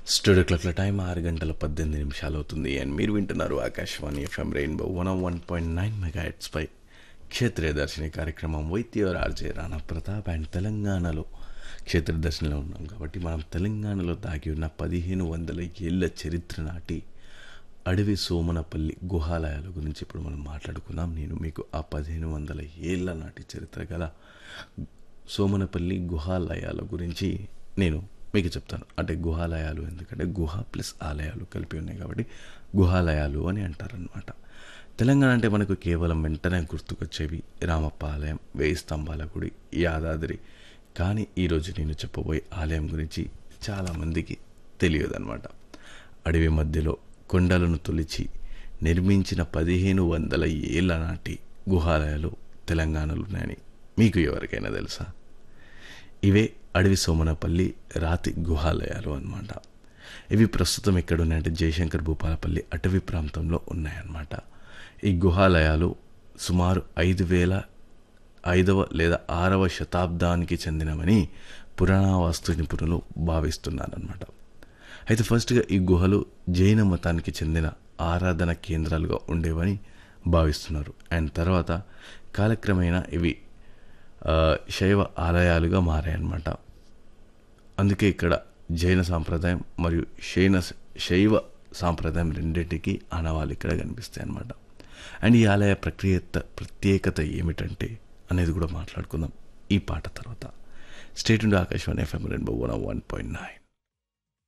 studio క్లాక్ల time ఆరు గంటల పద్దెనిమిది నిమిషాలు అవుతుంది అండ్ మీరు వింటున్నారు Akashvani FM rainbow one one point nine mega పై క్షేత్రీయ దర్శిని కార్యక్రమం వైద్యవర్ ఆర్జే రాణా ప్రతాప్ అండ్ తెలంగాణలో క్షేత్ర దర్శనంలో ఉన్నాం కాబట్టి మనం తెలంగాణలో దాగి ఉన్న పదిహేను వందల ఏళ్ళ చరిత్ర నాటి అడవి సోమనపల్లి గుహాలయాల గురించి ఇప్పుడు మనం మాట్లాడుకుందాం నేను మీకు ఆ పదిహేను వందల ఏళ్ళ నాటి చరిత్ర గల సోమనపల్లి గుహాలయాల గురించి నేను మీకు చెప్తాను అంటే గుహాలయాలు ఎందుకంటే గుహ ప్లస్ ఆలయాలు కలిపి ఉన్నాయి కాబట్టి గుహాలయాలు అని అంటారనమాట తెలంగాణ అంటే మనకు కేవలం వెంటనే గుర్తుకొచ్చేవి రామప్ప ఆలయం వేయి స్తంభాల గుడి యాదాద్రి కానీ ఈరోజు నేను చెప్పబోయే ఆలయం గురించి చాలామందికి తెలియదు అనమాట అడవి మధ్యలో కొండలను తొలిచి నిర్మించిన పదిహేను వందల ఏళ్ళ నాటి గుహాలయాలు తెలంగాణలో ఉన్నాయని మీకు ఎవరికైనా తెలుసా ఇవే అడవి సోమనపల్లి రాతి గుహాలయాలు అన్నమాట ఇవి ప్రస్తుతం ఎక్కడ ఉన్నాయంటే జయశంకర్ భూపాలపల్లి అటవీ ప్రాంతంలో ఉన్నాయన్నమాట ఈ గుహాలయాలు సుమారు ఐదు వేల ఐదవ లేదా ఆరవ శతాబ్దానికి చెందినవని పురాణవాస్తు నిపుణులు భావిస్తున్నారన్నమాట అయితే ఫస్ట్గా ఈ గుహలు జైన మతానికి చెందిన ఆరాధన కేంద్రాలుగా ఉండేవని భావిస్తున్నారు అండ్ తర్వాత కాలక్రమేణా ఇవి ఆ, శైవ ఆలయాలుగా మారాయన్నమాట అందుకే ఇక్కడ జైన సాంప్రదాయం మరియు శైన శైవ సాంప్రదాయం రెండింటికి ఆనవాళ్ళు ఇక్కడ కనిపిస్తాయి అన్నమాట అండ్ ఈ ఆలయ ప్రక్రియ ప్రత్యేకత ఏమిటంటే అనేది కూడా మాట్లాడుకుందాం ఈ పాట తర్వాత స్టేట్ నుండి ఆకాశవాణి ఎఫ్ఎం రెండు వన్ వన్ పాయింట్ నైన్